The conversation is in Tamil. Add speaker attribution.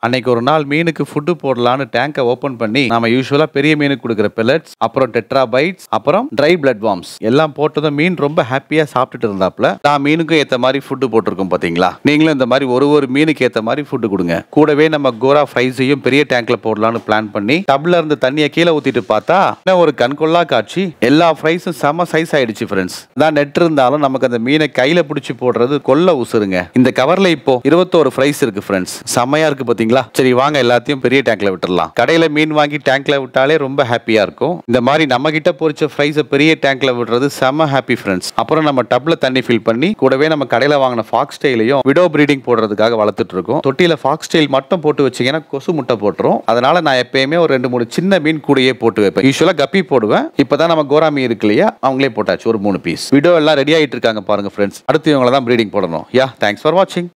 Speaker 1: அன்னைக்கு ஒரு நாள் மீனுக்கு ஃபுட்டு போடலான்னு டேங்கை ஓபன் பண்ணி நாம யூஸ்வலா பெரிய மீனுக்கு கொடுக்குற pellets அப்புறம் டெட்ரா பைட்ஸ் அப்புறம் ட்ரை பிளட் வார்ம்ஸ் எல்லாம் போட்டதும் மீன் ரொம்ப ஹாப்பியா சாப்பிட்டுட்டு இருந்தாப்ல நான் மீனுக்கும் ஏத்த மாதிரி ஃபுட்டு போட்டிருக்கோம் பாத்தீங்களா நீங்களும் இந்த மாதிரி ஒரு ஒரு மீனுக்கு ஏத்த மாதிரி ஃபுட்டு கொடுங்க கூடவே நம்ம கோரா ஃப்ரைஸையும் பெரிய டேங்க்ல போடலாம்னு பிளான் பண்ணி டப்ல இருந்து தண்ணியை கீழே ஊத்திட்டு பார்த்தா என்ன ஒரு கண்கொள்ளா காட்சி எல்லா ஃப்ரைஸும் செம சைஸ் ஆயிடுச்சு ஃப்ரெண்ட்ஸ் தான் நெட் இருந்தாலும் நமக்கு அந்த மீனை கையில பிடிச்சி போடுறது கொல்ல உசுருங்க இந்த கவர்ல இப்போ இருபத்தோரு ஃப்ரைஸ் இருக்கு ஃப்ரெண்ட்ஸ் செம்மையா இருக்கு பாத்தீங்களா சரி வாங்க எல்லாத்தையும் பெரிய டேங்க்ல விட்டுறலாம் கடையில மீன் வாங்கி டேங்க்ல விட்டாலே ரொம்ப ஹாப்பியா இருக்கும் இந்த மாதிரி நம்ம கிட்ட பொரிச்ச ஃப்ரைஸை பெரிய டேங்க்ல விடுறது செம ஹாப்பி ஃப்ரெண்ட்ஸ் அப்புறம் நம்ம டப்ல தண்ணி ஃபில் பண்ணி கூடவே நம்ம கடையில வாங்கின ஃபாக்ஸ் டெய்லையும் விடோ பிரீடிங் போடுறதுக்காக வளர்த்துட்டு இருக்கோம் தொட்டியில ஃபாக்ஸ் டெயில் மட்டும் போட்டு வச்சீங்கன்னா கொசு முட்டை போட்டுரும் அதனால நான் எப்பயுமே ஒரு ரெண்டு மூணு சின்ன மீன் கூடயே போட்டு வைப்பேன் யூஸ்வலா கப்பி போடுவேன் இப்பதான் நம்ம கோரா மீன் இருக்கு இல்லையா அவங்களே போட்டாச்சு ஒரு மூணு பீஸ் விடோ எல்லாம் ரெடி ஆயிட்டு இருக்காங்க பாருங்க ஃப்ரெண்ட்ஸ் அடுத்து இவங்கள தான் ப்ரீடிங் போடணும் யா தேங்க்ஸ் ஃபார் வாட்சிங்